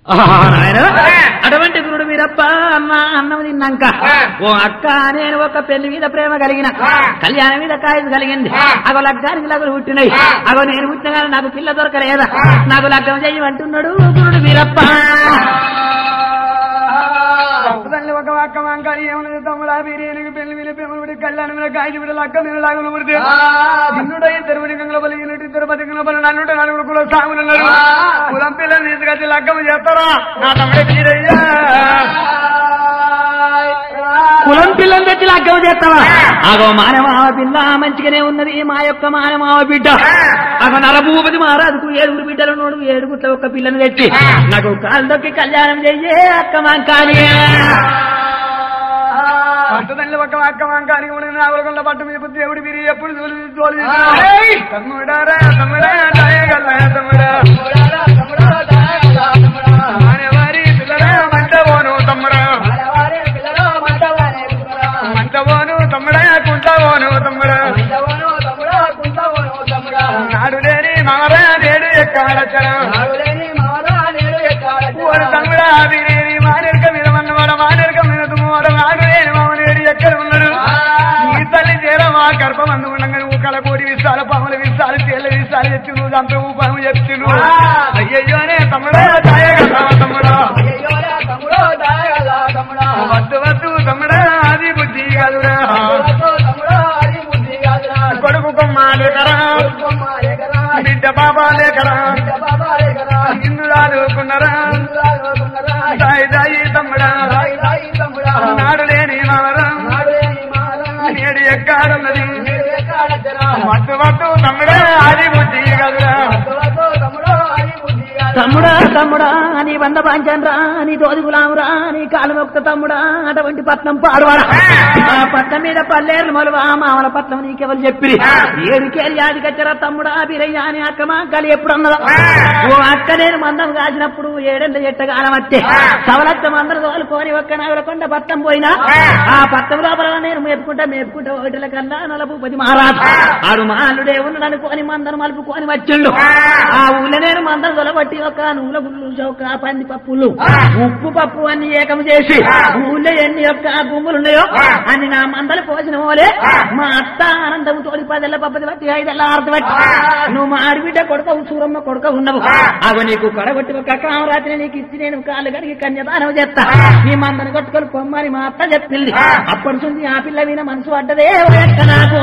నాయన అటువంటి గురుడు వీరప్ప అన్న అన్నం తిన్నాక ఓ అక్క నేను ఒక పెళ్లి మీద ప్రేమ కలిగిన కళ్యాణం మీద కాయలు కలిగింది అగో లగ్గానికి లగ్గులు పుట్టినాయి అగో నేను పుట్టిన కానీ నాకు పిల్ల దొరకలేదా నాకు లగ్గం చెయ్యమంటున్నాడు గురుడు వీరప్ప తల్లి ఒక అక్క వంకాయ ఏమన్నది తమ్ముడా బిర్యానీకి పెళ్లి మీద పెమ్మడి కళ్యాణం మీద కాయకి బిడ్డలు అక్క మీద లాగులు ముడితే నిన్నుడై తిరుమల గంగల బలి ఇన్నుడి తిరుపతి గంగల బలి నన్నుంటే నలుగురు కుల సాగులున్నారు కులం పిల్లలు తీసుకొచ్చి లగ్గం చేస్తారా నా తమ్ముడే వీరయ్యా కులం పిల్లని తెచ్చి లగ్గం చేస్తావా అగో మానమావ పిల్ల మంచిగానే ఉన్నది మా యొక్క మానమావ బిడ్డ అగో నరభూపతి మహారాజుకు ఏడుగురు బిడ్డలు నోడు ఏడుగుట్ల ఒక పిల్లని తెచ్చి నాకు కాలు దొక్కి కళ్యాణం చెయ్యే అక్క మాంకాని పట్టుదల్లి ఒక అక్క వంకానికి ఉండి నావలకొండ పట్టు మీద దేవుడి మీరు ఎప్పుడు తోలి తోలి తమ్ముడారా తమ్ముడా దాయగల తమ్ముడా మానవారి పిల్లరా మంటవోను తమ్ముడా మంటవోను తమ్ముడా కుంటవోను తమ్ముడా నాడు లేని మారా నేడు ఎక్కాడచ్చరా ఓరు తమ్ముడా వీరేని మానేరుక మీద మన్నవాడ మానేరుక మీద తుమ్మవాడ నాడు లేని మామనేడు ఎక్కడ ఉన్నాడు ఈ తల్లి చేరమా గర్భం అందు ఉండగా నువ్వు కలకోడి విస్తాలు పాములు విస్తాలు తేళ్ళ విస్తాలు ఎత్తి నువ్వు దంత పాము చెప్తును అయ్యయ్యోనే తమ్ముడా దాయగల తమ్ముడా వద్దు వద్దు తమ్ముడా అది బుద్ధి కాదురా కొడుకు కొమ్మాలేకరా బిడ్డ బాబా లేకరా నిన్ను రాదుకున్నరా దాయి దాయి తమ్ముడా నాడు లేని మావరా నేడు ఎక్కాడున్నది వద్దు వద్దు తమ్ముడా అది బుద్ధి కాదురా తమ్ముడా తమ్ముడా నీ వంద పాంచండ్రా నీ తోది గులామురా నీ కాలు మొక్త తమ్ముడా అటువంటి పట్నం పాడువాడా ఆ పట్నం మీద పల్లేరు మొలవా మామల పట్నం నీకెవరు చెప్పి ఏడుకేరి యాదికచ్చరా తమ్ముడా బిరయ్య అని అక్క మా కలి ఎప్పుడు అన్నదా ఓ అక్క నేను మందం కాసినప్పుడు ఏడెండ ఎట్టగాలం వచ్చే సవలత్త మందరు తోలుకొని ఒక్క నగరకొండ పట్నం పోయినా ఆ పట్నం లోపల నేను మేపుకుంటా మేపుకుంటా ఒకటిల కన్నా నలభూపతి మహారాజు ఆడు మాలుడే ఉన్నాడు అనుకోని మందను మలుపుకొని వచ్చిండు ఆ ఊళ్ళో నేను మందం తొలబట్టి ఒక నూల గుళ్ళు చౌక పంది పప్పులు ఉప్పు పప్పు అన్ని ఏకం చేసి ఊళ్ళో ఎన్ని యొక్క గుమ్ములు ఉన్నాయో అన్ని నా మందలు పోసిన పోలే మా అత్త ఆనందం తోడి పదెల్ల పప్పది బట్టి ఐదెల్ల ఆరతి బట్టి నువ్వు మా ఆడిబిడ్డ కొడుక సూరమ్మ కొడుక ఉన్నవు అవి నీకు కడగొట్టి ఒక కామరాత్రి నీకు ఇచ్చి నేను కాళ్ళు కడిగి కన్యదానం చేస్తా నీ మందని కొట్టుకొని పొమ్మని మా అత్త చెప్పింది అప్పటి నుంచి ఆ పిల్ల విన మనసు పడ్డదే ఓ ఎక్క నాకు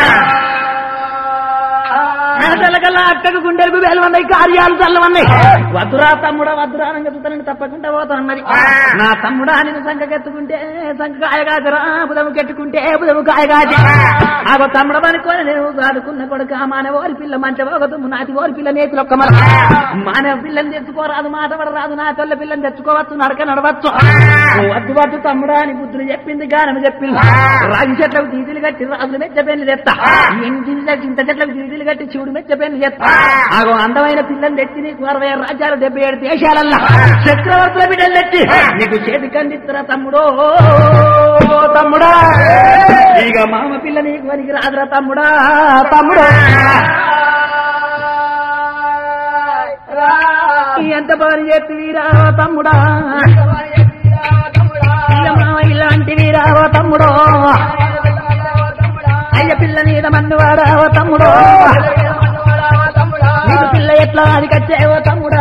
కల్లా అక్కకు గుండెలకు వేలు ఉన్నాయి కార్యాలు చల్లవన్నాయి వద్దురా తమ్ముడా వద్దురా రంగ చూతానని తప్పకుండా పోతానన్నది నా తమ్ముడా నేను సంఖకెత్తుకుంటే సంఖ కాయగాజరా బుధము కెట్టుకుంటే బుధము కాయగాజి ఆగో తమ్ముడ అనుకోని నేను చదువుకున్న కొడుకు మానవ ఓరి పిల్ల మంచి ఒక తుమ్ము నాటి ఓరి పిల్ల నేతులు ఒక్క మన మానవ పిల్లని తెచ్చుకోరాదు మాట పడరాదు నా తొల్ల పిల్లని తెచ్చుకోవచ్చు నడక నడవచ్చు వద్దు వద్దు తమ్ముడా అని బుద్ధులు చెప్పింది గానం చెప్పింది రాగి చెట్లకు తీతులు కట్టి రాజులు మెచ్చ పెళ్లి తెస్తా ఇంటి చింత చెట్లకు తీతులు కట్టి శివుడు మెచ్చ పెళ్లి చేస్తా ఆగో అందమైన పిల్లలు తెచ్చి నీకు అరవై ఆరు రాజ్యాలు డెబ్బై ఏడు దేశాలల్లా చక్రవర్తుల బిడ్డలు తెచ్చి నీకు చేతి కందిస్తురా తమ్ముడో తమ్ముడా ఇక మామ పిల్ల నీకు వనికి రాదురా తమ్ముడా తమ్ముడా ఎంత పని చేతి వీరా తమ్ముడా ఇక మామ ఇలాంటి వీరా తమ్ముడో అయ్య పిల్ల మీద మన్నువాడా ఓ తమ్ముడో నీకు పిల్ల ఎట్లా అది కచ్చేవో తమ్ముడా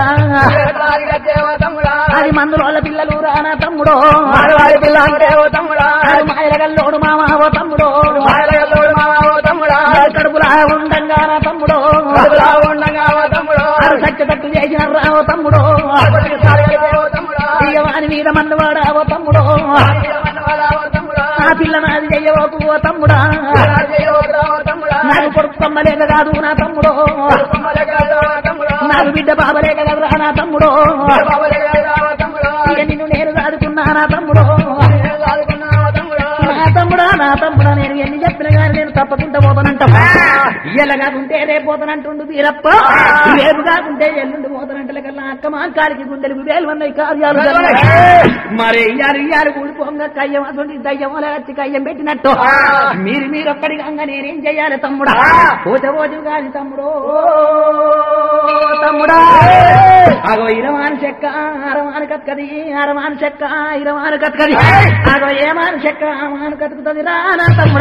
అది మందులోళ్ళ పిల్లలు రానా తమ్ముడో వాడి పిల్ల అంటే ఓ తమ్ముడా అది మాయలగల్లోడు మామ ఓ తమ్ముడో వాయలగల్లోడు మావా ఓ తమ్ముడా కడుపులా ఉండంగా నా తమ్ముడో కడుపులా ఉండగా ఓ తమ్ముడు అది సత్యతట్టు చేసిన రా ఓ తమ్ముడో ఆపటికి సారిగలిగే ఓ తమ్ముడా ఇక వాని మీద మన్నువాడా ఓ తమ్ముడో వీరమన్నవాడా ఓ తమ్ముడా ఆ పిల్ల నాది చెయ్యవోకు ఓ తమ్ముడా రాజయ్య ఓ ఓ తమ్ముడా నాకు కొడుకు తమ్మలేక కాదు నా తమ్ముడో కొమ్మలగాడు ఓ తమ్ముడా నాకు బిడ్డ బాబలేక కదరా నా తమ్ముడో బాబలగాడు ఓ తమ్ముడా ఇక నిన్ను నేను దాదుకున్నా నా తమ్ముడో నేను చదువుకున్నా ఓ తమ్ముడా నా తమ్ముడా నా తమ్ముడా నేను ఎన్ని చెప్పిన కానీ నేను తప్పకుండా పోతానంట ఇయ్యల కాకుంటే రేపు పోతానంటుండు వీరప్ప రేపు కాకుంటే ఎల్లుండి పోతానంటే కల్లా అక్క మా కాలికి గుండెలకు వేలు ఉన్నాయి కార్యాలు జరిగాయి. మరి ఇయ్యారు ఇయ్యారు కూడిపోంగా కయ్యం అటువంటి దయ్యం వచ్చి కయ్యం పెట్టినట్టు మీరు మీరు ఒక్కడిగా నేనేం చెయ్యాలి తమ్ముడా పోత పోతు కాని తమ్ముడు తమ్ముడా అగో ఇరవాని చెక్క అరవాని కత్కది అరవాని చెక్క ఇరవాని కత్కది అగో ఏమాని చెక్క అమాను కతుకుతుంది రా నా తమ్ముడ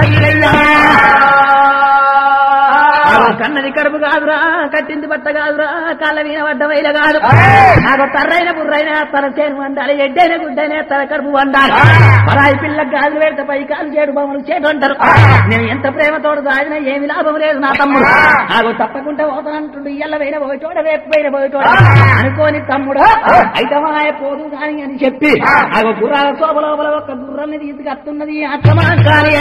అగో కన్నది కడుపు కాదురా కట్టింది బట్ట కాదురా కాళ్ళ మీద పడ్డ వైల కాదు అగో తర్రైన బుర్రైన తన చేను వండాలి ఎడ్డైన గుడ్డైన తన కడుపు వండాలి పరాయి పిల్ల గాజులు పెడితే పై కాలు చేడు బొమ్మలు చేటు అంటారు నేను ఎంత ప్రేమతోడు దాగినా ఏమి లాభం లేదు నా తమ్ముడు ఆగో తప్పకుండా పోతానంటుండు ఇయ్యల పోయిన పోయిటోడ రేపు పోయిన పోయిటోడ అనుకోని తమ్ముడు అయితే మాయ పోదు కాని అని చెప్పి ఆగో గుర్రాల శోభ లోపల ఒక గుర్రాన్ని తీసుకొస్తున్నది అత్తమా కానీ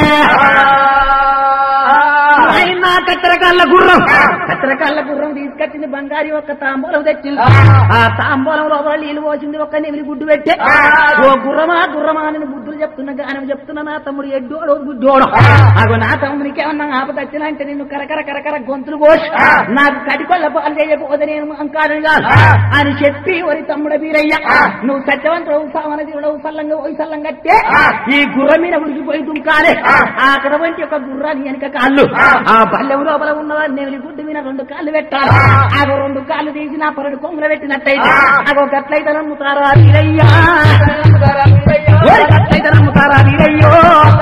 ఆయన కత్తెరకాళ్ళ గుర్రం కత్తెరకాళ్ళ గుర్రం తీసుకొచ్చింది బంగారి ఒక తాంబూలం తెచ్చింది ఆ తాంబూలం లోపల నీళ్లు పోసింది ఒక్క నెమిలి గుడ్డు పెట్టే ఓ గుర్రమా గుర్రమా అని బుద్ధులు చెప్తున్నా గానం చెప్తున్నా నా తమ్ముడు ఎడ్డోడు గుడ్డోడు అగో నా తమ్మునికి ఏమన్నా ఆపద వచ్చినంటే నిన్ను కరకర కరకర గొంతులు కోసి నాకు కటికొల్ల పాలు చేయకపోతే నేను అంకారని కాదు అని చెప్పి ఒరి తమ్ముడ వీరయ్య నువ్వు సత్యవంతుడు సామన దేవుడవు సల్లంగా పోయి సల్లంగా కట్టే ఈ గుర్రం మీద ఉడికిపోయి దుంకాలే అక్కడ వంటి ఒక గుర్రాన్ని వెనక కాళ్ళు ఆ పల్లెం లోపల ఉన్నవాడు నెమిలి గుడ్డు మీద రెండు కాళ్ళు పెట్టాలి అగో రెండు కాళ్ళు తీసి నా పరడు కొంగులు పెట్టినట్టయితే అగో గట్లయితే నమ్ముతారా వీరయ్యా ఓరి గట్లయితే నమ్ముతారా వీరయ్యో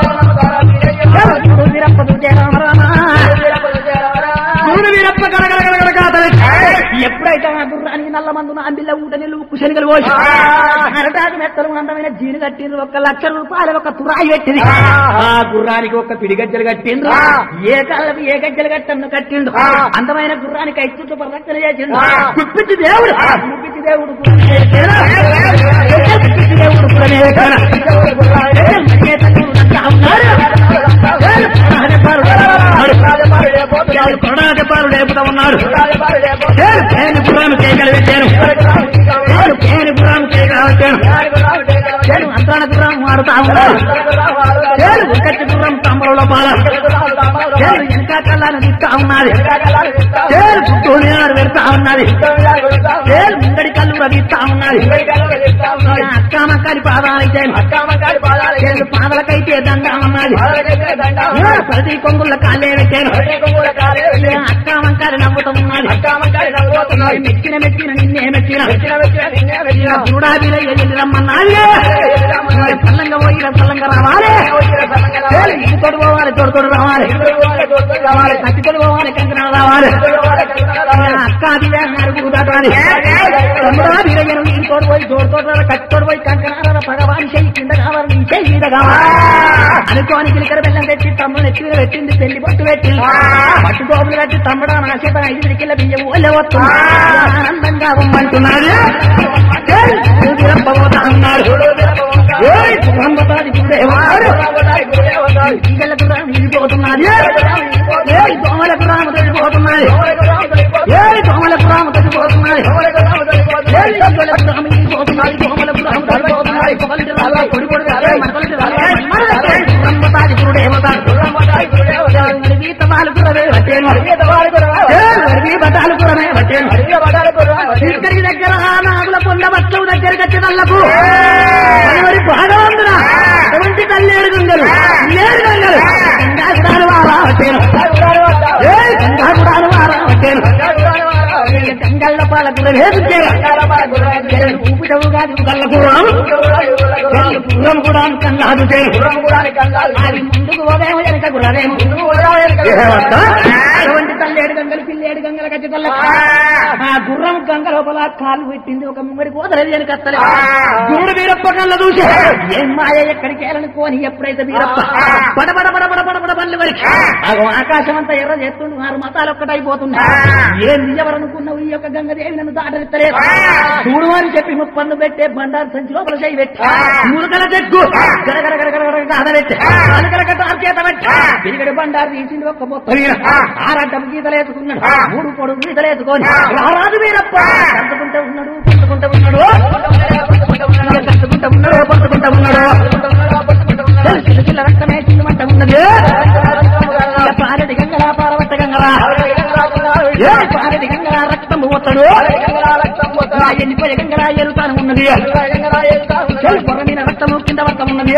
చూడు వీరప్ప చూచే రామరామా చూడు వీరప్ప గడగడ గడగడ కాతలే. ఎప్పుడైతే ఆ గుర్రానికి నల్ల మందున అంబిల్ల ఊట నీళ్ళు ఉక్కు శనిగలు పోసి అరటాకు మెత్తలు అందమైన జీను కట్టిండ్రు ఒక లక్ష రూపాయలు ఒక తురాయి పెట్టింది ఆ గుర్రానికి ఒక పిడి గజ్జలు కట్టిండ్రు ఏ కాళ్ళకి ఏ గజ్జలు కట్టను కట్టిండు అందమైన గుర్రానికి ఐదు చుట్టూ పరిరక్షణ చేసిండు కుప్పిచ్చి దేవుడు కుప్పిచ్చి దేవుడు కుప్పిచ్చి దేవుడు కులమేకన. మరిగే తల్లుడు నంతా ఉన్నారు. దేవుడు కొరడాజపాలు లేపుతా ఉన్నాడు దేవుడు పేరు గుర్రాన్ని చేయగలి పెట్టాను దేవుడు పేరు గుర్రాన్ని చేయగలిగాను నేను అంతరాన గుర్రం ఆడుతా ఉన్నాడు నేను ఒకటి గుర్రం తమ్ముల పాల నేను ఇంకా కళ్ళని ఇస్తా ఉన్నది నేను పుట్టూని ఆడు పెడతా ఉన్నది నేను ముందడి కళ్ళు రగిస్తా ఉన్నది అక్కామక్కడి పాదాలైతే నేను పాదలకైతే దండా ఉన్నది నేను ప్రతి కొంగుల కాళ్ళే పెట్టాను నేను అక్కామంకారి నవ్వుతా ఉన్నది మెచ్చిన మెచ్చిన నిన్నే మెచ్చిన చూడాలి వెళ్ళి రమ్మన్నాది చల్లంగా పోయి చల్లంగా రావాలి ఇది తోడు పోవాలి తోడు తోడు రావాలి కత్తి తోడు పోవాలి కంకణ రావాలి అక్క అది అడుగు దాటాలి తమ్ముడా వీరయ్యను ఈ తోడు పోయి తోడు తోడు కత్తి తోడు పోయి కంకణ పగవాని చెయ్యి కింద కావాలి నీ చెయ్యి మీద కావాలి అనుకోని కిలికర బెల్లం తెచ్చి తమ్ముడు నెత్తి మీద పెట్టింది పెళ్లి బొట్టు పెట్టి పట్టు గోపులు కట్టి తమ్ముడా నా చేత ఐదు కిల్ల బియ్యం ఊళ్ళో వస్తుంది ఆనందంగా ఉమ్మంటున్నాడు వీరప్పబోతా అన్నాడు ఓయ్ బ్రహ్మతాది గురుదేవాడు ఈగలకు రాము వెళ్ళిపోతున్నది ఏయ్ దోమలకు రాము తగ్గిపోతున్నది ఏయ్ దోమలకు రాము తగ్గిపోతున్నది ఏయ్ ఈగలకు రాము వెళ్ళిపోతున్నది దోమలకు రాము తగ్గిపోతున్నది కొబలిటి రాగా పొడి పొడి రాగా మనకొలిటి రాగా ఏయ్ బ్రహ్మతాది గురుదేవతాడు మరి వీత బాలు గురవే వచ్చేను ఏయ్ మరి వీ బతాలు గురవే వచ్చేను ఇక్కడికి దగ్గర నాగుల పొంద బట్టలు దగ్గరికి వచ్చే వాళ్ళకు మరి భాగవంతుడా ఎటువంటి కల్లేడు గంగలు లేడు గంగలు గంగాసురాలు వారా వచ్చేను ఏ గంగాసురాలు వారా వచ్చేను గంగళ్ళ పాలకు లేదు ఊపిటవు కాదు కళ్ళ గుర్రం గుర్రం కూడా కన్నాదు అది ముందుకు పోదేమో వెనక గుర్రదేమో అటువంటి తల్లేడు గంగలు పిల్లేడు గంగల గజ్జ కళ్ళ ఆ గుర్రం గంగ లోపల కాలు పెట్టింది ఒక ముంగడి కోతలేదు వెనక అత్తలే గురుడు వీరప్ప కళ్ళ చూసి ఏం మాయ ఎక్కడికి వెళ్ళనుకోని ఎప్పుడైతే వీరప్ప పడబడ పడబడ పడబడ పళ్ళు వరకు అగో ఆకాశం అంతా ఎర్ర చేస్తుండు ఆరు మతాలు ఒక్కటైపోతున్నా ఏం ఎవరనుకున్నావు ఈ యొక్క గంగదేవి నన్ను దాటనిస్తలేదు చూడు అని చెప్పి ముప్పన్ను పెట్టే బండారు సంచి లోపల చేయి పెట్టి మురుకల చెక్కు గరగర గరగర గరగర గాథ పెట్టి అలగర కట్ట చేత పెట్టి పిరిగడి బండారు తీసింది ఒక్క మొత్తం ఆరాటం గీతలు వేసుకున్నాడు మూడు పొడు గీతలు వేసుకొని రారాజు వీరప్ప కంటుకుంటూ ఉన్నాడు కంటుకుంటూ ఉన్నాడు కంటుకుంటూ ఉన్నాడు పట్టుకుంటూ ఉన్నాడు చిన్న చిన్న రక్తమే చిన్నమంట ఉన్నది ఇక పారడి గంగరా పారవట్ట గంగరా ఏ పారడి గంగరా రక్తం పోతాడు ఎన్నిపోయే గంగరా ఎరుతాను ఉన్నది చెల్ పొర మీద రక్తము కింద రక్తం ఉన్నది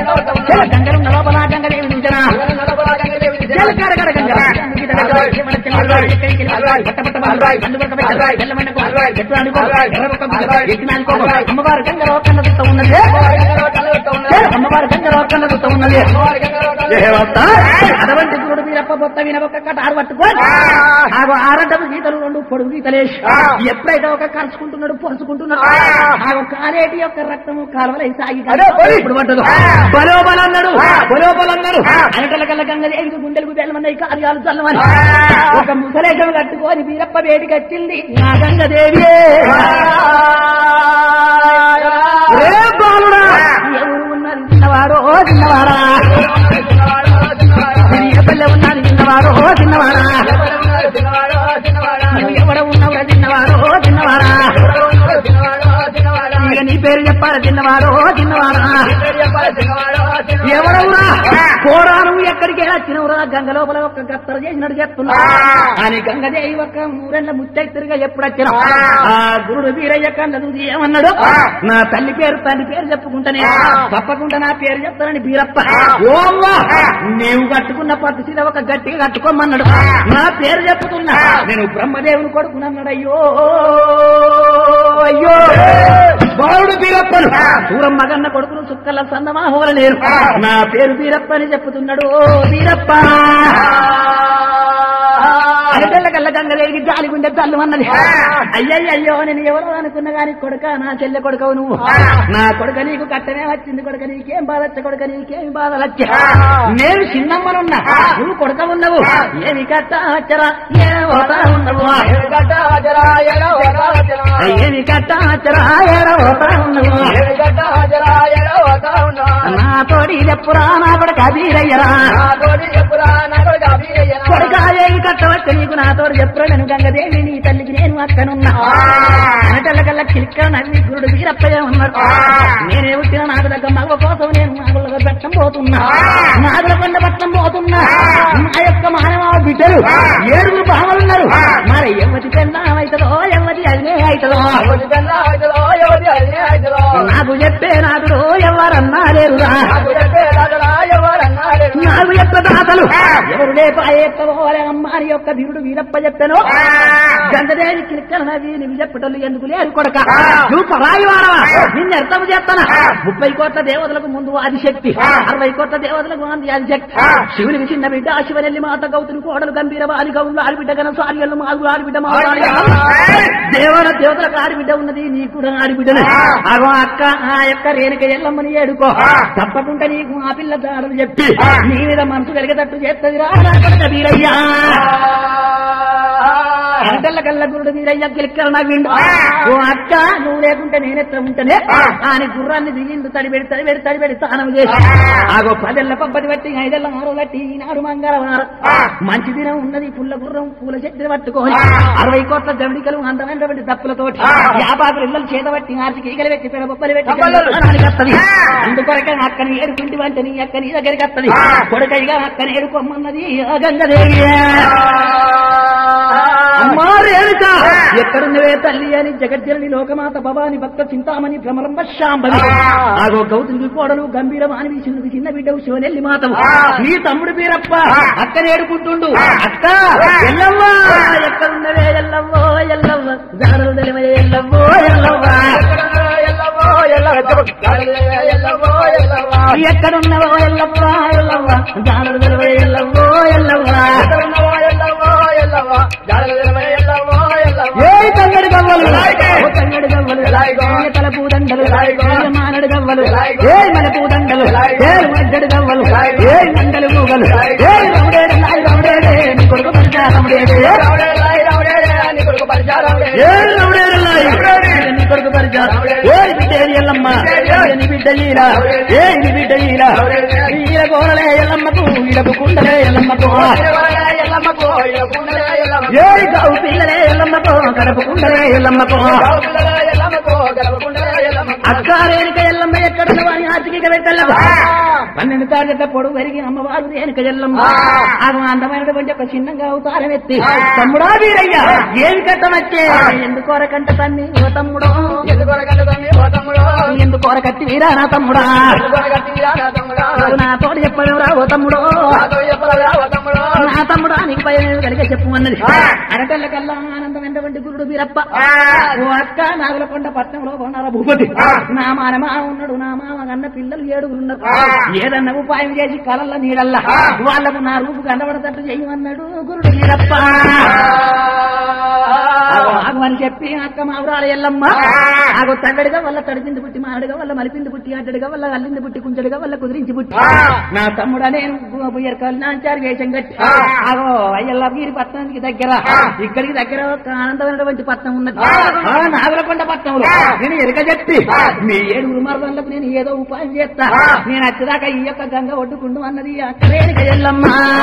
చెల్ గంగరున్న లోపల గంగలేవి నుంచనా చెల్ కరగర గంగరా అల్వాయి, ఎక్కడికి వెళ్ళి అల్వాయి, పట్ట పట్ట అల్వాయి, కళ్ళు పట్ట పట్ట అల్వాయి, బెల్లమన్నకు అల్వాయి, చెట్టు అనుకో అల్వాయి, ఎర్ర పక్క అల్వాయి, ఎక్కినానుకో అల్వాయి. అమ్మవారు గంగలో కన్న దుత్త ఉన్నది అమ్మవారు గంగలో కన్న దుత్త ఉన్నది దేవత అటువంటి గురుడు మీరప్ప బొత్త విన ఒక కటారు పట్టుకొని ఆగో ఆరడ్డపు గీతలు రెండు పొడుగు గీతలేసి ఆ. ఎప్పుడైతే ఒక కరుచుకుంటున్నాడు పొరుచుకుంటున్నాడు ఆ. ఆగో కాలేటి యొక్క రక్తము కాలువలై సాగి అదే పోయి. ఇప్పుడు పడ్డదు ఆ. బలో బలన్నాడు ఆ. బలో బలన్నాడు ఆ. అనటల కల్ల గంగ దేవికి గుండెలకు బెల్లమన్నాయి కార్యాలు చల్లమని ఆ. ఒక ముసలేశం కట్టుకొని వీరప్ప వేడికి వచ్చింది నా గంగదేవి రే బాలుడా ఎవరు ఉన్నది చిన్నవాడో చిన్నవాడా పల్లె ఉన్నది చిన్నవాడో చిన్నవాడా నువ్వు ఎవడ ఉన్నవరా చిన్నవాడో చిన్నవాడా ఇక నీ పేరు చెప్పాలి చిన్నవాడో చిన్నవాడా ఎవడవురా కోరా నువ్వు ఎక్కడికి వచ్చినవురా గంగ లోపల ఒక్క గత్తర చేసినట్టు చెప్తున్నా అని గంగదేవి ఒక్క మూరెళ్ళ ముత్తైతురుగా ఎప్పుడు వచ్చినా ఆ గురుడు వీరయ్య కళ్ళ చూసి ఏమన్నాడు నా తల్లి పేరు తండ్రి పేరు చెప్పుకుంటానే తప్పకుండా నా పేరు చెప్తానని బీరప్ప ఓమ్మా నీవు కట్టుకున్న పద్ధతిలో ఒక గట్టిగా కట్టుకోమన్నాడు నా పేరు చెప్పుతున్నా నేను బ్రహ్మదేవుని కొడుకునన్నాడు అయ్యో అయ్యో బాలుడు బీరప్పను దూరం మగన్న కొడుకును సుక్కల సన్నమా హోల నేను నా పేరు బీరప్ప అని చెప్పుతున్నాడు ఓ బీరప్ప అరటెల్ల కళ్ళ గంగదేవికి గాలి గుండె తల్లు అన్నది అయ్యయ్య అయ్యో నేను ఎవరో అనుకున్నా గాని కొడుక నా చెల్లె కొడుకవు నువ్వు నా కొడుక నీకు కట్టనే వచ్చింది కొడుక నీకేం బాధ వచ్చ కొడుక నీకేం బాధ వచ్చ నేను చిన్నమ్మనున్నా నువ్వు కొడుక ఉన్నావు ఏమి కట్ట వచ్చరా ఏ పోతా ఉన్నావు ఏమి కట్ట వచ్చరా ఏడ పోతా ఉన్నావు నా తోడి చెప్పురా నా కొడుక బీరయ్యరా కొడుక ఏమి కట్టవచ్చు నీకు నా తోడు చెప్పురా నేను గంగదేవి నీ తల్లికి నేను అక్కనున్నా అనటల్ల కల్లా కిలిక్క నవ్వి గురుడు వీరప్పయ్య ఉన్నాడు నేనే పుట్టిన నాకు దగ్గర మగ కోసం నేను నాగుల పట్టం పోతున్నా నాగుల కొండ పట్టం పోతున్నా నా యొక్క మానవ బిడ్డలు ఏడుగురు భావలున్నారు మరి ఎవరి పెళ్ళామైతుందో ఎవరి అదే అవుతుందో నాకు చెప్పే నాదుడు ఎవరన్నా లేరురా నాకు యొక్క దాతలు ఎవరు లేపాయే ఎక్కబోలే అమ్మారి యొక్క వీరుడు వీరప్ప చెప్పాను గంగదేవి కిలిక్కల నది నువ్వు చెప్పటలు ఎందుకు లేరు కొడక నువ్వు పరాయి వాడవా నిన్ను అర్థం చేస్తానా ముప్పై కోట్ల దేవతలకు ముందు ఆదిశక్తి అరవై కోట్ల దేవతలకు అంది ఆదిశక్తి శివునికి చిన్న బిడ్డ శివనెల్లి మాత గౌతుని కోడలు గంభీర వారి గౌళ్ళు ఆడిబిడ్డ గన సార్యలు మాగు ఆడిబిడ్డ మా దేవర దేవతలకు ఆడిబిడ్డ ఉన్నది నీ కూడా ఆడిబిడ్డనే అగో అక్క ఆ యొక్క రేణుక ఎల్లమ్మని ఏడుకో తప్పకుండా నీకు ఆ పిల్ల దాడలు చెప్పి నీ మీద మనసు కలిగేటట్టు చేస్తుంది రా నా కొడుక వీరయ్యా అంటల్ల కల్ల గురుడు వీరయ్య కిలిక్కల నవ్విండు ఓ అక్క నువ్వు లేకుంటే నేనెత్త ఉంటేనే ఆయన గుర్రాన్ని దిగిండు తడిబెడి తడిబెడి తడిబెడి స్నానం చేసి ఆగో పదెల్ల పబ్బది బట్టి ఐదెల్ల ఆరు బట్టి ఈనాడు మంగళవారం మంచి దినం ఉన్నది పుల్ల గుర్రం పూల చెట్టుని పట్టుకొని అరవై కోట్ల జమిడికలు అందమైనటువంటి తప్పులతోటి యాపాకులు ఇళ్ళలు చేత బట్టి ఆర్చి ఈగలు పెట్టి పెడ బొబ్బలు పెట్టి స్నానానికి వస్తది అందుకొరకే అక్కని ఏడుకుంటి అంటే నీ అక్క నీ దగ్గరికి వస్తది కొడుకైగా అక్కని ఏడుకోమన్నది ఆ గంగదేవి అమ్మా రేణుక ఎక్కడున్నవే తల్లి అని జగజ్జనని లోకమాత భవాని భక్త చింతామణి భ్రమరంబ శాంబవి ఆగో గౌతుని కోడలు గంభీర మానవి చిన్నది చిన్న బిడ్డవు శివనెల్లి మాతవు నీ తమ్ముడు బీరప్ప అక్క నేడుకుంటుండు అక్క ఎల్లవ్వ ఎక్కడున్నవే ఎల్లవ్వో ఎల్లవ్వ జాడలు తెలివే ఎల్లవ్వో ఎల్లవ్వ ఎక్కడున్నవో ఎల్లవ్వ ఎల్లవ్వ జాడలు తెలివే ఎల్లవ్వో ఎల్లవ్వ ఏ తంగడి గవ్వలు ఓ తంగడి గవ్వలు ఏ తల పూదండలు ఏ మానడు గవ్వలు ఏ మన పూదండలు ఏ మడ్డడు గవ్వలు ఏ మండలు గూగలు ఏ రమడేడు నాయి రమడేడే నీ కొడుకు పరిచా రమడేడే ఏ రమడేడు నాయి నీ కొడుకు పరిచా ఏ బిడ్డ ఎల్లమ్మ ఏ నీ బిడ్డ ఈల ఏ నీ బిడ్డ ఈల ఈల గోరలే ఎల్లమ్మకు ఈడకు కుండలే ఎల్లమ్మకు ఏ గౌ పిల్లలే ఎల్లమ్మకు కడప కుండలే ఎల్లమ్మకు అక్క రేణుక ఎల్లమ్మ ఎక్కడ వారి ఆర్చిక పెట్టల్లమ్మ పన్నెండు తారీఖు పొడుగు పెరిగి అమ్మవారు రేణుక ఎల్లమ్మ ఆమె అందమైనటువంటి ఒక చిన్నగా అవతారం ఎత్తి తమ్ముడా వీరయ్య ఏమి కట్టమచ్చే ఎందుకోరకంట తన్ని ఓ తమ్ముడో ఎందుకోర కట్టి వీరా నా తమ్ముడా నువ్వు నా తోడు చెప్పలేవురా ఓ తమ్ముడో నా తమ్ముడా నీకు భయం ఏమి కలిగే చెప్పు అన్నది ఆ. అరటల్లకల్లా ఆనందం ఎండవంటి గురుడు బీరప్ప ఆ. ఓ అక్క నాగులకొండ పట్నంలో కొన్నారా భూపతి ఆ. నా మానమా ఉన్నాడు నా మామ కన్న పిల్లలు ఏడుగురు ఉన్నారు ఆ. ఏదన్నా ఉపాయం చేసి కలల్ల నీడల్లా ఆ. వాళ్ళకు నా రూపు కనబడతట్టు చేయమన్నాడు గురుడు బీరప్ప ఆగో, ఆగు అని చెప్పి అక్క మావురాలు ఎల్లమ్మ ఆ. ఆగో తగ్గడిగా వల్ల తడిపింది పుట్టి మాడుగా వల్ల మలిపింది పుట్టి అడ్డడిగా వల్ల అల్లింది పుట్టి కుంచడిగా వల్ల కుదిరించి పుట్టి ఆ. నా తమ్ముడా నేను బుయ్యరకాలు నాంచారు వేషం కట్టి ఆ. ఆగో అయ్యల్లగిరి పట్టణానికి దగ్గర ఆ. ఇక్కడికి దగ్గర ఒక ఆనందమైనటువంటి పట్టణం ఉన్నది ఆ. ఆ నాగలకొండ పట్టణంలో ఆ. నేను ఎరక చెప్పి ఆ. మీ ఏడుగురు మరదళ్ళకు నేను ఏదో ఉపాయం చేస్తా ఆ. నేను వచ్చేదాకా ఈ యొక్క గంగ ఒడ్డుకుండు అన్నది అక్క రేణుక ఎల్లమ్మ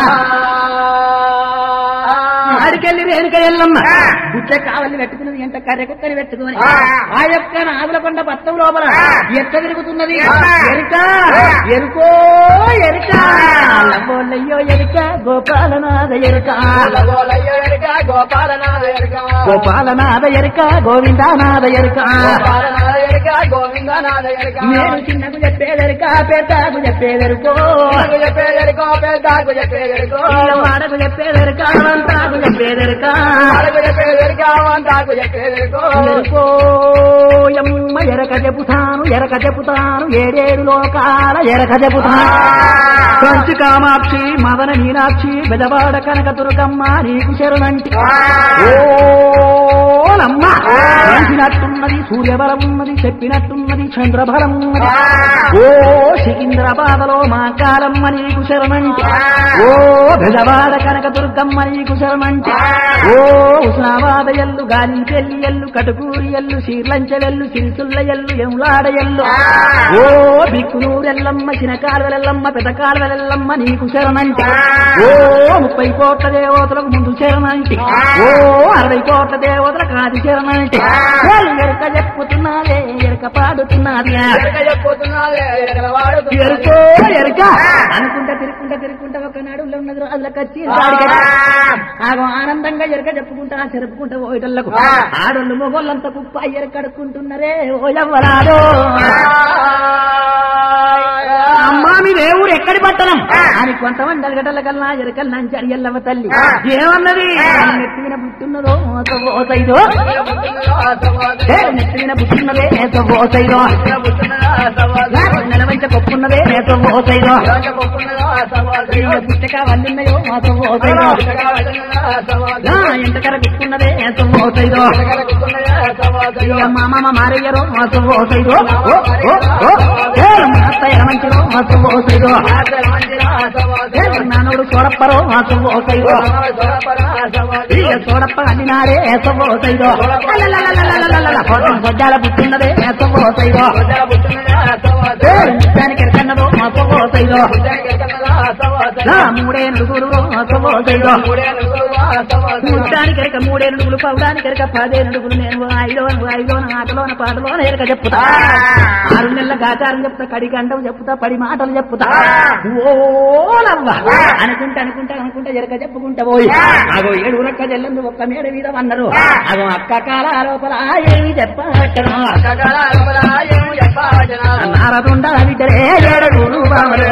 ఆడికెళ్ళి రేణుక ఎల్లమ్మ ఆ. బుట్ట కావలి పెట్టుకున్నది ఎంత కర్రెక్కని పెట్టుకుని ఆ. ఆ యొక్క నాగులకొండ పట్టం లోపల ఆ. ఎట్ట తిరుగుతున్నది ఆ. ఎరుక ఆ. ఎరుకో ఎరుక ఆ. లవ్వోలయ్యో ఎరుక గోపాలనాథ ఎరుక గోపాలనాథ ఎరుక గోపాలనాథ ఎరుక గోవిందానాథ ఎరుక గోపాలనాథ ఎరుక గోవిందనాథ ఎరుక నేను చిన్నకు చెప్పేదెరుక పెద్దకు చెప్పేదెరుకో నాకు చెప్పేదెరుకో పెద్దకు చెప్పేదెరుకో వాడకు చెప్పేదెరుక వంతాకు చెప్పేదెరుక వాళ్ళకు చెప్పేదెరుక వంతాకు చెప్పేదెరుకో ఎరుకో ఎమ్మ ఎరక చెబుతాను ఎరక చెబుతాను ఏడేడు లోకాల ఎరక చెబుతాను కంచి కామాక్షి మదన మీనాక్షి బెదవాడ కనక దుర్గమ్మ నీకు శరణంటి ఓలమ్మ తెలిసినట్టున్నది సూర్యబలం ఉన్నది చెప్పినట్టున్నది చంద్రబలం ఉన్నది ఓ సికింద్రాబాదలో మా కాలమ్మ నీకు శరణంటి ఓ బెదవాడ కనక దుర్గమ్మ నీకు శరణంటి ఓ ఉస్నాబాద ఎల్లు గాలించెల్లి ఎల్లు కటుకూరి ఎల్లు శీర్లంచెలెల్లు సిరిసుల్ల ఎల్లు ఎములాడ ఎల్లు ఓ బిక్కునూరెల్లమ్మ చినకాలువలెల్లమ్మ పెదకాలువలెల్లమ్మ నీకు శరణంటి ఓ ముప్పై కోట్ల దేవతలకు ముందు శరణంటి ఓ అరవై కోట్ల దేవతలకు ఆది శరణంటి ఎరుక చెప్పుతున్నావే ఎరుక పాడుతున్నది ఎరుక చెప్పుతున్నావే ఎరుకల వాడుతున్నావే ఎరుకో ఎరుక అనుకుంటా తిరుక్కుంటా తిరుక్కుంటా ఒక నడువులో ఉన్నది రోజులకు వచ్చి ఆగో ఆనందంగా ఎరక చెప్పుకుంటా చెరుపుకుంటా ఓయటల్లకు ఆ. ఆడోళ్ళు మొగోళ్ళంతా కుప్ప ఎరకడుకుంటున్నారే ఓ ఎవ్వరాడో అమ్మా మీ దేవుడు ఎక్కడి పట్టణం అని కొంతమంది అడగటల కల్లా ఎరకల్ నంచి అడిగల్లమ్మ తల్లి ఆ. ఏమన్నది నెత్తిన పుట్టున్నదో ఓసైదో నెత్తిన పుట్టున్నదే ఓసైదో నెలవంచ కొప్పున్నదే ఓసైదో పుట్టక వల్లున్నాయో ఓసైదో ఎంతకర గుట్టున్నదే ఓసైదో మా మామ మారయ్యరో ఓసైదో అత్తయ్య మంచిలో ఓసైదో నానుడు చూడప్పరో ఓసైదో ఇక చూడప్ప అన్నినాడే ఓసైదో పొద్దాల పుట్టిన్నదే ఓసైదో నిత్యానికి ఎరకన్నదో ఓసైదో నా మూడే నుడుగులు ఓసైదో ముట్టానికి ఎరక మూడే నుడుగులు పవడానికి ఎరక పదే నుడుగులు నేను ఐదోన ఐదోన ఆటలోన పాటలోన ఎరక చెప్తా ఆరు నెలల గాచారం చెప్తా కడి గంటలు చెప్తా పడి మాటలు చెప్తా ఓలవ్వ అనుకుంటా అనుకుంటా అనుకుంటా ఎరక చెప్పుకుంటా పోయి అగో ఏడు రక్క చెల్లందు ఒక్క మేడ మీద అన్నారు అగో అక్క కాల లోపల ఏమి చెప్పట్టను నారదుండ బిడ్డలే ఏడుగురు బామలు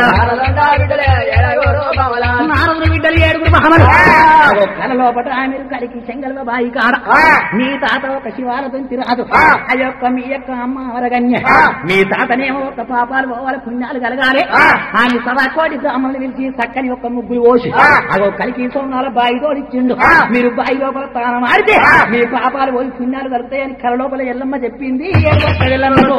నారదుడు బిడ్డలు ఏడుగురు బామలు అగో కల లోపల మీరు కడికి చెంగల్వ బాయి కాడ మీ తాత ఒక శివాలతో రాదు ఆ. ఆ యొక్క మీ యొక్క అమ్మ వరగన్య ఆ. మీ తాతనేమో ఒక పాపాలు పోవాలి పుణ్యాలు కలగాలి ఆ. అని సదా కోటి బ్రాహ్మణులు పిలిచి చక్కని ఒక ముగ్గురు పోసి ఆ. అగో కలికి సోనాల బాయి తోడిచ్చిండు ఆ. మీరు బాయి లోపల తానం ఆడితే ఆ. మీ పాపాలు పోయి పుణ్యాలు కలుగుతాయని కల లోపల ఎల్లమ్మ చెప్పింది ఏడుకొక్క ఎల్లమ్మకు.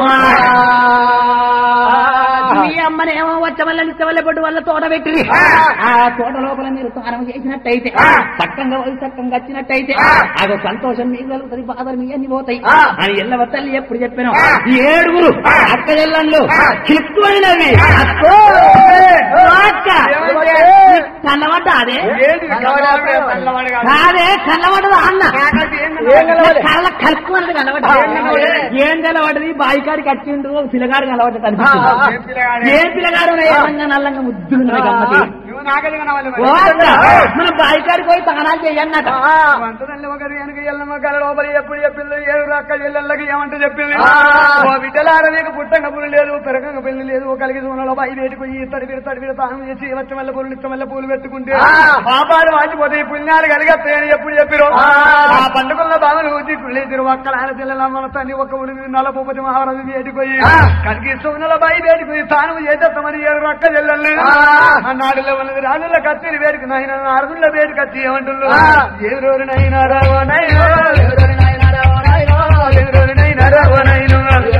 మీ అమ్మనేమో వచ్చవల్ల నిచ్చవల్ల పొట్టు వల్ల తోట పెట్టింది ఆ. ఆ తోట లోపల మీరు తానం చేసినట్టయితే ఆ. చక్కగా పోయి చక్కగా వచ్చినట్టయితే ఆ. అదో సంతోషం మీకు కలుగుతుంది బాధలు మీ అన్ని పోతాయి ఆ. అని ఎల్లవ తల్లి ఎప్పుడు చెప్పాను ఆ. ఏడుగురు ఆ. అక్క ఎల్లంలో ఆ. చిక్కుపోయినవి ఆ. అక్కో! ఓ అక్క ఏమంటే? కన్నబడ్డ అదే ఏంటి కన్నవాడు కాదు. కాదే కన్నబడ్డదా అన్న నాకైతే ఏం కనబడలేదు. కళ్ళ కలుపుకున్నది కనబడ్డ ఏం కనబడలేదు? ఏం కనబడ్డది బాయికాడికి వచ్చిండు పిల్లగాడు కనబడ్డది ఆ, అనిపిస్తుంది ఆ, ఏం పిల్లగాడే? ఏ పిల్లగాడు ఏమంగా నల్లంగా ముద్దుగా గమ్మతి నువ్వు నాకైతే కనబడలేదు ఓ మరి. అక్క, మన బాయికాడికి పోయి తానాలు చెయ్యన్నట వంతదండ్రి ఒకరు వెనక ఎల్లమ్మ కల లోపల ఎప్పుడు చెప్పింది ఏడు రక్క ఎల్లెళ్ళకి ఏమంటే చెప్పింది ఆ. ఓ బిడ్డలార నీకు పుట్టిన పుట్టంగా పులి లేదు పెరగంగా పెళ్లి లేదు కలిగి సోనలో బాయి వేటుకు ఈ తడిపిరి తడిపిరి తాను చేసి వచ్చి వల్ల పూలు నిత్యం వల్ల పూలు పెట్టుకుంటే పాపాలు వాచిపోతే ఈ పుణ్యాలు కలిగేస్తాయని ఎప్పుడు చెప్పిరు ఆ పండుగల బాధలు ఊచి కుళ్ళేసిరు ఒక్కల ఆయన పిల్లల మన తండ్రి ఒక్క ఉడికి నలభూపతి మహారాజు వేటుకోయి కలిగి సోనల బాయి వేటుకోయి తాను చేసేస్తామని ఏడు రొక్క చెల్లెల్ని అన్నాడులో ఉన్నది రాజుల కత్తిరి వేడుకు నాయన అరదుల వేడుకు కత్తి ఏమంటున్నారు ఎవరు నైనా రావో నైనా ఎవరు నైనా రావో నైనా ఎవరు నైనా రావో నైనా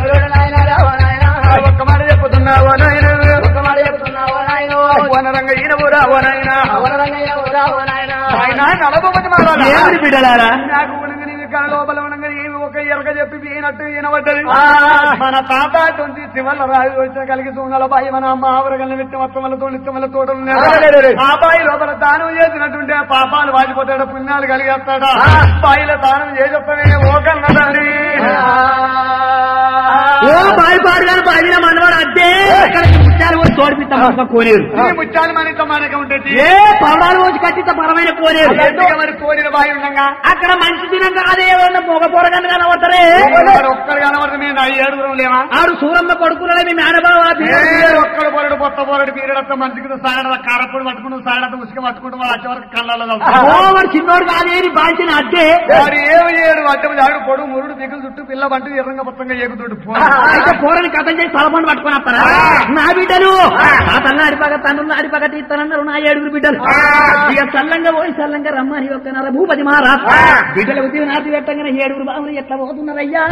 ఒక్క మాట చెప్పుతున్నావో నాయన ఒక్క మాట చెప్తున్నావో నాయన వనరంగ ఈనవురా ఓ నాయన ఆయన నలభూపతి మహారాజు ఏమిటి బిడ్డలారా నాకు ఉనగని వికార లోపల ఉనగని ఏమి ఒక ఎరగ చెప్పి ఈనట్టు ఈనబడ్డది మన తాత తొంది శివల్ల రాజు వచ్చిన కలిగి సూనల బాయి మన అమ్మ ఆవరగల్ని విట్టి మొత్తం వల్ల తోడి వల్ల తోటలు ఆ బాయి లోపల దానం చేసినట్టుంటే పాపాలు వాడిపోతాడు పుణ్యాలు కలిగేస్తాడా బాయిలో దానం చేసేస్తానే ఓ కన్నదారి ఓ బాయి పాడు కానీ బాజిన మనవాడు అద్దే అక్కడికి ముత్యాలు పోసి తోడిపిస్తాం కోనేరు ఈ ముత్యాలు మనతో మనకి ఉంటుంది ఏ పవనాలు పోసి కట్టిత పరమైన కోనేరు ఎందుకు మరి కోడిన బాయి ఉండగా అక్కడ మంచి దినంగా అదే ఏమన్నా మొగ పొరగండు కనవద్దరే మరి ఒక్కరు కనబడితే మేము ఐదు ఏడుగురం లేవా ఆడు సూరమ్మ కొడుకులనే మీ మేనబావ ఏ ఒక్కడు పొరడు పొత్త పొరడు పీరియడంతా మంచికి సాగడ కారప్పుడు పట్టుకుంటూ సాగడ ఉసుక పట్టుకుంటూ వాళ్ళు వచ్చే వరకు కళ్ళలో ఓ వాడు చిన్నోడు కాదేని బాల్చిన అద్దే వాడు ఏమి ఏడు అడ్డం జాడు పొడు మురుడు దిగులు చుట్టూ పిల్ల బంటు ఎర్రంగా మొత్తంగా ఏగుతుండు అయితే కూరని కథం చేసి తలపండు పట్టుకొని వస్తారా నా బిడ్డలు ఆ తల్ల అడిపగ తండ్రులు అడిపగ తీస్తానన్నారు నా ఏడుగురు బిడ్డలు ఇక చల్లంగా పోయి చల్లంగా రమ్మని ఒక నర భూపతి మహారాజ్ బిడ్డల ఉద్యోగం నాటి పెట్టంగానే ఏడుగురు బాబులు ఎట్లా పోతున్నారయ్యా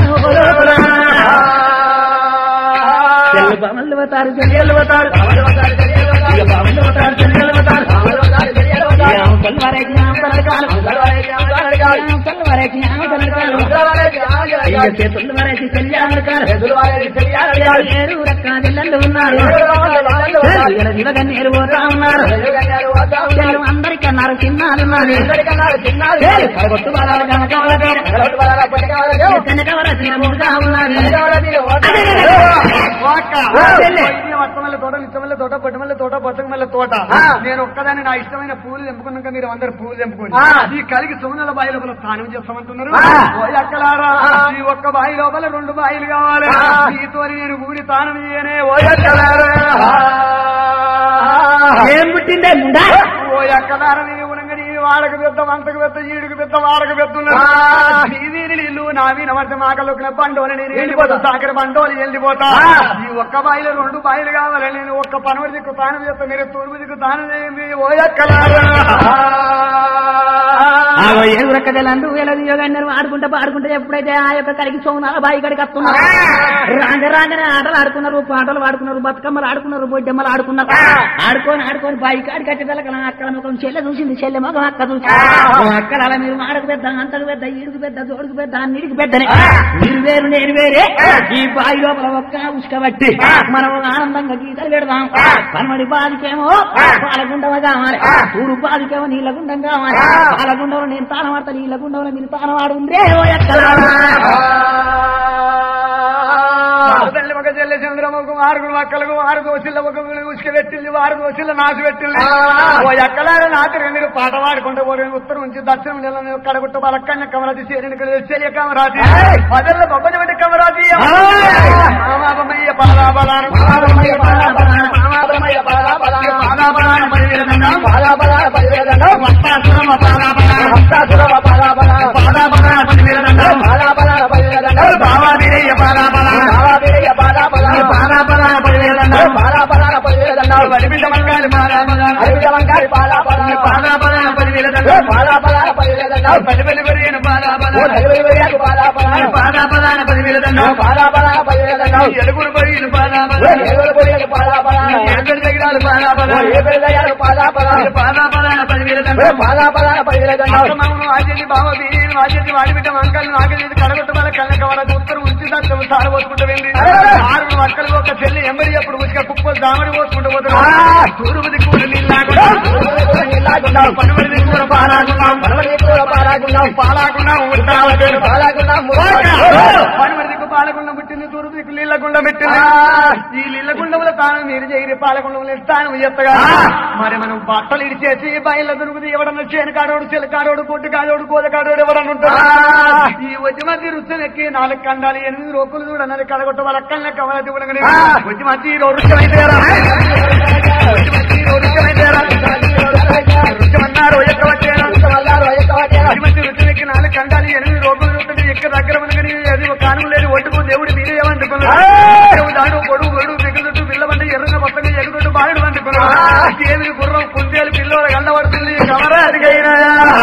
చెల్లు బామలు పోతారు చెల్లెళ్ళు పోతారు ఇక బామలు పోతారు చెల్లెళ్ళు పోతారు కల్వరేకి కలకాలం కల్వరేకి కలకాలం ఇక చేతులు వరేసి చెల్లి కాలం ఏడు రక్క చెల్లెళ్ళు ఉన్నారు చెల్లెల శివగన్నేరు పోతా ఉన్నారు చెల్లు అందరికన్నారు చిన్నారున్నారు పడగొట్టు బాలాల కనకాల వెనకవర శ్రీరముడుగా ఉన్నారు వత్తమల్ల తోట నిత్యమల్ల తోట పొట్టమల్ల తోట బతుకమల్ల తోట నేను ఒక్కదాన్ని నా ఇష్టమైన పూలు తెంపుకున్నాక మీరు అందరు పూలు తెంపుకోండి ఈ కలిగి సోనల బాయి లోపల స్నానం చేస్తామంటున్నారు ఓ అక్కలారా ఈ ఒక్క బాయి లోపల రెండు బాయిలు కావాలి మీతో నేను కూడి స్నానం చేయనే ఓ అక్కలారా ఏం పుట్టిందే ముందా ఓ ఎక్కడార నీ ఉనంగా నీ వాడకు పెద్ద వంటకు పెద్ద ఈడుకు పెద్ద వాడకు పెద్ద నీ వీరి నీళ్ళు నా వీన వర్త మాకలొకిన బండోలు నేను వెళ్ళిపోతా సాకర బండోలు వెళ్ళిపోతా ఈ ఒక్క బాయిలో రెండు బాయిలు కావాలి నేను ఒక్క పనవడి దిక్కు తాను చేస్తా మీరు తూర్పు దిక్కు తాను చేయండి ఓ ఎక్కలారా ఆగో ఏడు రక్కదలందు ఎలది యోగన్నారు ఆడుకుంటా పాడుకుంటా ఎప్పుడైతే ఆ యొక్క కలిగి సోనాల బాయి కడికి వస్తున్నారు రాంగ రాంగనే ఆటలు ఆడుకున్నారు పాటలు ఆడుకున్నారు బతుకమ్మలు ఆడుకున్నారు బొడ్డమ్మలు ఆడుకున్నారు ఆడుకొని ఆడుకొని బాయి కాడి కట్టేదల అక్కడ ముఖం చెల్లె చూసింది చెల్లె ముఖం అక్క చూసి ఓ అక్కడ అలా మీరు మాడకు పెద్ద అంతకు పెద్ద ఈడుకు పెద్ద జోడుకు పెద్ద అన్నిటికి పెద్దనే మీరు వేరు నేను వేరే ఈ బాయి లోపల ఒక్క ఉసుక బట్టి మనం ఆనందంగా గీతలు పెడదాం పనమడి బాధికేమో పాలగుండవ కావాలి తూరు బాధికేమో నీళ్ళగుండం కావాలి పాలగుండంలో నేను తానం ఆడతా నీళ్ళగుండంలో మీరు తానం ఆడుందే ఓ తల్లి ఒక చెల్లె చంద్రముఖం ఆరుగురు అక్కలకు ఆరు దోశల ఒక ఉసుక పెట్టింది ఆరు దోశల నాసు పెట్టింది ఓ ఎక్కలాగా నాటి మీరు పాట పాడుకుంటూ పోయి ఉత్తరం నుంచి దక్షిణం నెల కడగుట్ట బలక్కన్న కమరాజీ చేరిన చెలియ కమరాజీ పదల్ల బొబ్బని వంటి కమరాజీ మామాబమయ్య పాదాబలాను మామాబమయ్య పాదాబలాను మామాబమయ్య పాదాబలాను పాదాబలాను పరివేదనం పాదాబలాను వస్తాసురమ పాదాబలాను వస్తాసురమ పాదాబలాను పాదాబలాను పరివేదనం పాదాబలాను పరివేదనం బావాదిరేయ పాదాబలాను బావాదిరేయ పాదాబలాను పాదాబలాను పరివేదనం పాదాబలాను పరివేదనం పరిమిత మంగాలి పాదాబలాను పరిమిత మంగాలి పాదాబలాను పాదాబలాను పరివేదనం పాదాబలాను పరివేదనం పరిమిత పరివేదన పాదాబలాను పరిమిత పరివేదన పాదాబలాను పాదాబలాను పరివేదనం పాదాబలాను పరివేదనం ఎలుగురు పరివేదన పాదాబలాను ఎలుగురు పరివేదన పాదాబలాను ఏడు దగ్గరాలు పాదాబలాను ఏడు దగ్గరాలు పాదాబలాను పాదాబలాను పరివేదనం పాదాబలాను పరివేదనం అక్కమౌను ఆజని బావ వీరేను ఆజని వాడి బిడ్డ వంకలు నాగలేదు కడగొట్టు వాళ్ళ కళ్ళ కవర ఉత్తరం ఉంచి దాన్ని సార పోసుకుంటూ వెళ్ళి ఆరు మక్కలు ఒక చెల్లి ఎంబడి అప్పుడు ఉచిక కుప్పలు దామడి పోసుకుంటూ పోతున్నారు తూర్పు దిక్కుడు నీళ్ళాకుండా పనుమడి దిక్కుడు పాలాగున్నాం పనుమడి దిక్కుడు పాలాగున్నాం పాలాగున్నాం ఉంటావటేను పాలాగున్నాం పనుమడి దిక్కు పాలకొండ పుట్టింది తూర్పు దిక్కు నీళ్ళకుండ పెట్టింది ఈ నీళ్ళకుండముల తాను మీరు చేయరు పాలకొండములు స్థానం ఎత్తగా మరి మనం బట్టలు ఇడిచేసి బయలు దొరుకుతుంది ఎవడన్నా చేను కాడోడు చెలు కాడోడు కొట్టు కాడోడు కోద కాడోడు ఎవడన్నా ఉంటాడు ఈ వచ్చి మధ్య రుచి ఎక్కి నాలుగు కండాలి ఎనిమిది రోకులు చూడన్నది కడగొట్ట వాళ్ళ కళ్ళ కవల చూడగానే వచ్చి మధ్య రుచమైతే రుచమన్నారు ఎక్కడ వచ్చాను రుచికి నాలుగు కండాలి ఎనిమిది రోగులు ఉంటుంది ఎక్కడ దగ్గర మనకని అది ఒక కాను లేదు ఒట్టుకు దేవుడు మీరే ఏమంటుకున్నాడు దాడు పొడుగు పొడుగు పిగులుతూ పిల్లబండి ఎర్రన మొత్తంగా ఎగురుతూ బాలుడు వండుకున్నాడు దేవి గుర్రం కుందేలు పిల్లలు గండబడుతుంది కమరా అదిగైనా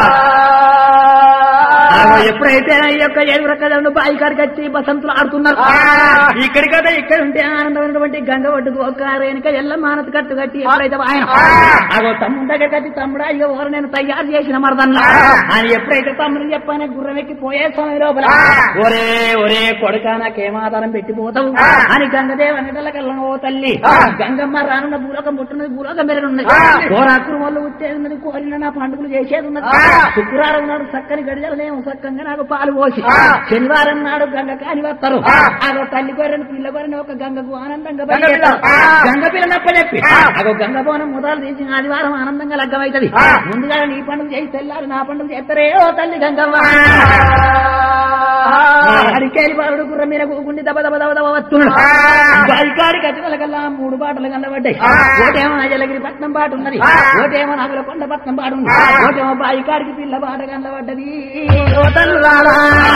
ఆగో ఎప్పుడైతే ఈ యొక్క ఏడుగురు కదండు బాయి కాడికి వచ్చి బసంతులు ఆడుతున్నారు ఇక్కడి కదా ఇక్కడ ఉంటే ఆనందమైనటువంటి గంగ ఒడ్డుకు ఒక రేణుక ఎల్ల మానత కట్టు కట్టి ఎప్పుడైతే ఆయన అగో తమ్ముడు దగ్గర కట్టి తమ్ముడా ఇక ఓరు నేను తయారు చేసిన మరదన్నా అని ఎప్పుడైతే తమ్ముడు చెప్పానే గుర్రం ఎక్కి పోయే సమయం లోపల ఒరే ఒరే కొడుక నాకేమాధారం పెట్టిపోతావు అని గంగదేవ నిడలకల్లా ఓ తల్లి గంగమ్మ రానున్న భూలోకం పుట్టినది భూలోకం పెరుగున్నది కోరాకురు వల్ల ఉట్టేది ఉన్నది కోరిన నా పండుగలు చేసేది ఉన్నది శుక్రవారం నాడు చక్కని గడిజలనేమో చక్కగా నాకు పాలు పోసి శనివారం నాడు గంగ కాని వస్తారు అదో తల్లి గొర్రెని పిల్ల గొర్రెని ఒక గంగకు ఆనందంగా బయలుదేరుతారు. గంగ పిల్ల నప్పచెప్పి అదో గంగ బోనం మొదలు తీసి ఆదివారం ఆనందంగా లగ్గమైతది ముందుగా నీ పండుగ చేసి తెల్లారు నా పండుగ చేస్తారే ఓ తల్లి గంగవ్వ అడికేరి బాలుడు గుర్ర మీద కూకుండి దబ దబ దబ దబ వస్తున్నాడు బలికాడికి వచ్చిన కల్లా మూడు పాటలు కనబడ్డాయి ఒకటేమో అజలగిరి పట్నం పాట ఉన్నది ఒకటేమో నగల కొండ పట్నం పాట ఉంది ఒకటేమో బాయికాడికి పిల్ల పాట కనబడ్డది ఓ తల్లులారా.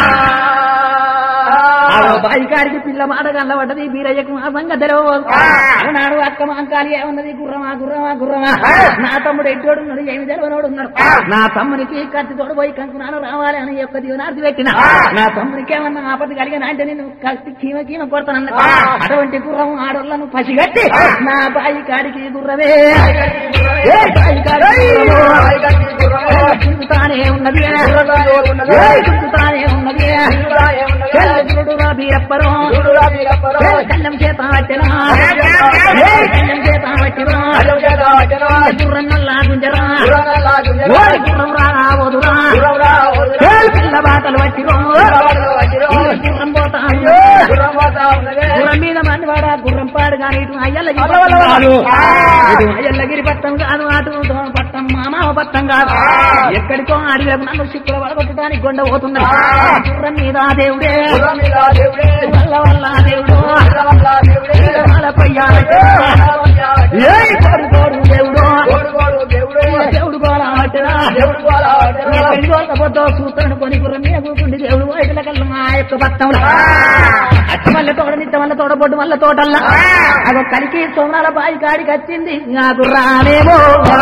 ఆ బాయికాడికి పిల్ల మాట కనబడ్డది బీరయ్యకు మా సంగ తెలవదు నాడు అక్క మాంకాలి ఏమన్నది గుర్రమా గుర్రమా గుర్రమా నా తమ్ముడు ఎట్టోడు ఉన్నాడు ఏమి తెలవనోడు ఉన్నాడు నా తమ్మునికి కత్తి తోడు పోయి కంకునాను రావాలి అని యొక్క దీవనార్థి పెట్టిన నా తమ్మునికి ఏమన్నా ఆపద కలిగిన అంటే నేను కత్తి కీమ కీమ కొడతానన్న అటువంటి గుర్రం ఆడోళ్ళను పసిగట్టి నా బాయి కాడికి గుర్రమే ఏ బాయి కాడికి గుర్రమో. ఏ చిందుతానే ఉన్నది ఏ చిందుతానే ఉన్నది చెల్లెలుడురా బీరప్పరో ఏ కళ్ళం చేత పట్టినా ఏ కళ్ళం చేత పట్టినా గుర్రం నల్లా గుంజరా ఓడి గుర్రం రావదురా ఏ పిల్ల బాటలు పట్టిరో గుర్రం పోతా గుర్రం మీద మంది వాడ గుర్రం పాడు కానీ ఇటు అయ్యల్లగిరి పట్టం కాదు ఇటు అయ్యల్లగిరి పట్టం కాదు అటు దోమ పట్టం మామావ పట్టం కాదు ఎక్కడికో అడిగినప్పుడు నన్ను చిక్కుల వడగొట్టడానికి గొండ పోతున్నది గుర్రం మీద దేవుడే వల్ల వల్ల దేవుడు వాళ్ళపయ్యాలంటే ఏ కోడు కోడు దేవుడు దేవుడు గోళాటరా ఎక్కడికి పోకపోతే సూత్రుని కొని గుర్రం మీద కూకుండి దేవుడు బయటల కల్లా మా యొక్క భక్తంలో అట్టి వల్ల తోడ నిత్త వల్ల తోడ పొట్టు వల్ల తోటల్లా అదో కలికి సోమనాల బాయి కాడికి వచ్చింది నా గుర్రానేమో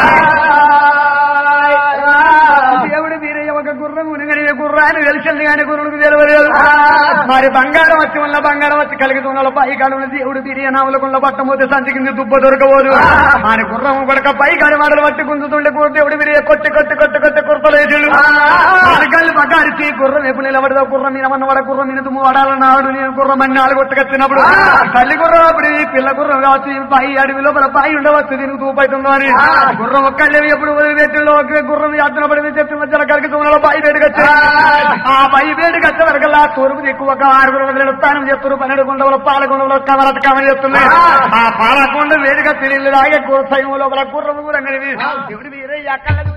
దేవుడు మీరే ఒక గుర్రం ఉనగని గుర్రాన్ని తెలిసింది కానీ గురుడికి తెలియలేదు మరి బంగారం వచ్చి వల్ల బంగారం వచ్చి కలిగి ఉన్న పై కాడు దేవుడు బిరియ నామలకున్న పట్టమోతే సంచి కింద దుబ్బ దొరకబోదు ఆయన గుర్రం కొడక పై కాడి మాటలు పట్టి గుంజుతుండే గు- దేవుడు బిరియ కొట్టి కొట్టి కొట్టి కొట్టి కుర్తలేచుడు కళ్ళు బగారిచి గుర్రం ఎప్పుడు నిలబడదా గుర్రం మీద మన వాడ గుర్రం మీద దుమ్ము వాడాలన్నాడు నేను గుర్రం అని నాలుగు కొట్టుకొచ్చినప్పుడు తల్లి గుర్రం అప్పుడు ఈ పిల్ల గుర్రం కావచ్చు ఈ బాయి అడవి లోపల బాయి ఉండవచ్చు దీనికి తూపైతుందో అని గుర్రం ఒక్కళ్ళేవి ఎప్పుడు వదిలిపెట్టిలో ఒకే గుర్రం యాత్ర పడి చెట్టు మధ్యలో కరికి తూనలో బాయి వేడికి వచ్చి ఆ బాయి వేడికి వచ్చే వరకల్లా తూర్పు ఎక్కువ ఒక ఆరుగురు వదిలేడు స్నానం చేస్తారు పన్నెండు గుండవులు పాలకొండలో కమరత కమని చేస్తున్నాయి ఆ పాలకొండ వేడిగా తిరిగి లాగే సైవం లోపల గుర్రం కూడా దేవుడి మీరే ఎక్కడ